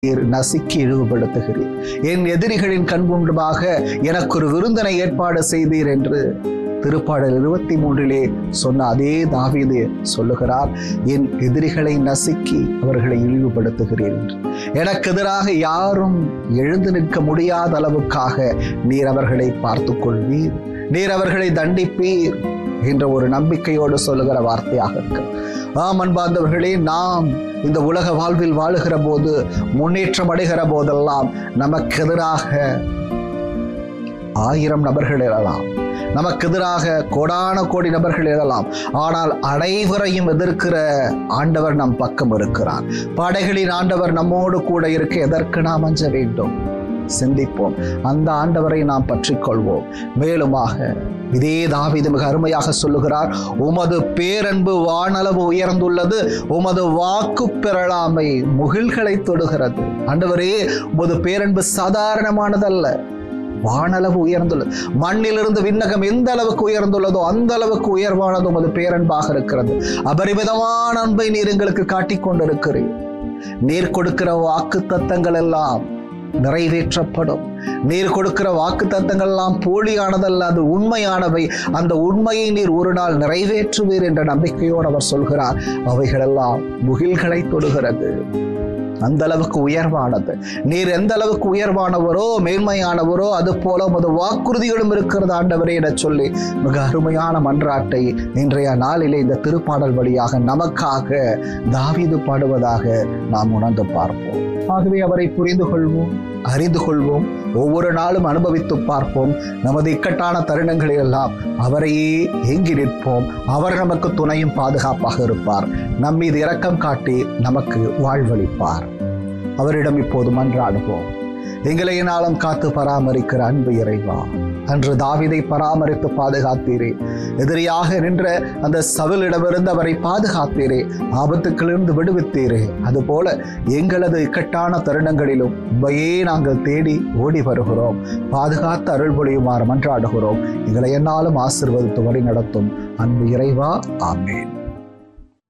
நீர் நசுக்கி இழிவுபடுத்துகிறீர் என் எதிரிகளின் கண் முன்பாக எனக்கு ஒரு விருந்தனை ஏற்பாடு செய்தீர் என்று திருப்பாடல் இருபத்தி மூன்றிலே சொன்ன அதே தாவீது சொல்லுகிறார் என் எதிரிகளை நசுக்கி அவர்களை இழிவுபடுத்துகிறீர் என்று எனக்கு எதிராக யாரும் எழுந்து நிற்க முடியாத அளவுக்காக நீர் அவர்களை பார்த்து கொள்வீர் நீர் அவர்களை தண்டிப்பீர் என்ற ஒரு நம்பிக்கையோடு சொல்லுகிற வார்த்தையாக இருக்கு ஆம் அன்பார்ந்தவர்களே நாம் இந்த உலக வாழ்வில் வாழுகிற போது முன்னேற்றம் அடைகிற போதெல்லாம் நமக்கு எதிராக ஆயிரம் நபர்கள் எழலாம் நமக்கு எதிராக கோடான கோடி நபர்கள் எழலாம் ஆனால் அனைவரையும் எதிர்க்கிற ஆண்டவர் நம் பக்கம் இருக்கிறார் படைகளின் ஆண்டவர் நம்மோடு கூட இருக்க எதற்கு நாம் அஞ்ச வேண்டும் சிந்திப்போம் அந்த ஆண்டவரை நாம் பற்றிக் கொள்வோம் மேலுமாக இதே தாவீது மிக அருமையாக சொல்லுகிறார் உமது பேரன்பு வானளவு உயர்ந்துள்ளது உமது வாக்கு பெறலாமை முகில்களை தொடுகிறது ஆண்டவரே உமது பேரன்பு சாதாரணமானதல்ல வானளவு உயர்ந்துள்ளது மண்ணிலிருந்து விண்ணகம் எந்த அளவுக்கு உயர்ந்துள்ளதோ அந்த அளவுக்கு உயர்வானது உமது பேரன்பாக இருக்கிறது அபரிமிதமான அன்பை நீர் எங்களுக்கு காட்டிக் கொண்டிருக்கிறீர் நீர் கொடுக்கிற வாக்கு தத்தங்கள் எல்லாம் நிறைவேற்றப்படும் நீர் கொடுக்கிற வாக்கு தத்தங்கள் எல்லாம் போலியானதல்ல அது உண்மையானவை அந்த உண்மையை நீர் ஒரு நாள் நிறைவேற்றுவீர் என்ற நம்பிக்கையோடு அவர் சொல்கிறார் அவைகளெல்லாம் முகில்களை தொடுகிறது அந்த அளவுக்கு உயர்வானது நீர் எந்த அளவுக்கு உயர்வானவரோ மேன்மையானவரோ அது போல உமது வாக்குறுதிகளும் இருக்கிறது ஆண்டவரே என சொல்லி மிக அருமையான மன்றாட்டை இன்றைய நாளிலே இந்த திருப்பாடல் வழியாக நமக்காக தாவீது பாடுவதாக நாம் உணர்ந்து பார்ப்போம் ஆகவே அவரை புரிந்து கொள்வோம் அறிந்து கொள்வோம் ஒவ்வொரு நாளும் அனுபவித்து பார்ப்போம் நமது இக்கட்டான தருணங்களில் எல்லாம் அவரையே ஏங்கி நிற்போம் அவர் நமக்கு துணையும் பாதுகாப்பாக இருப்பார் நம் மீது இரக்கம் காட்டி நமக்கு வாழ்வளிப்பார் அவரிடம் இப்போது மன்றாடுவோம் எங்களை நாளும் காத்து பராமரிக்கிற அன்பு இறைவா அன்று தாவிதை பராமரித்து பாதுகாத்தீரே எதிரியாக நின்ற அந்த சவிலிடமிருந்து அவரை பாதுகாத்தீரே ஆபத்துக்களிலிருந்து விடுவித்தீரே அதுபோல எங்களது இக்கட்டான தருணங்களிலும் உண்மையே நாங்கள் தேடி ஓடி வருகிறோம் பாதுகாத்து அருள் பொழியுமாறு மன்றாடுகிறோம் எங்களை என்னாலும் ஆசிர்வதித்து வழி நடத்தும் அன்பு இறைவா ஆமேன்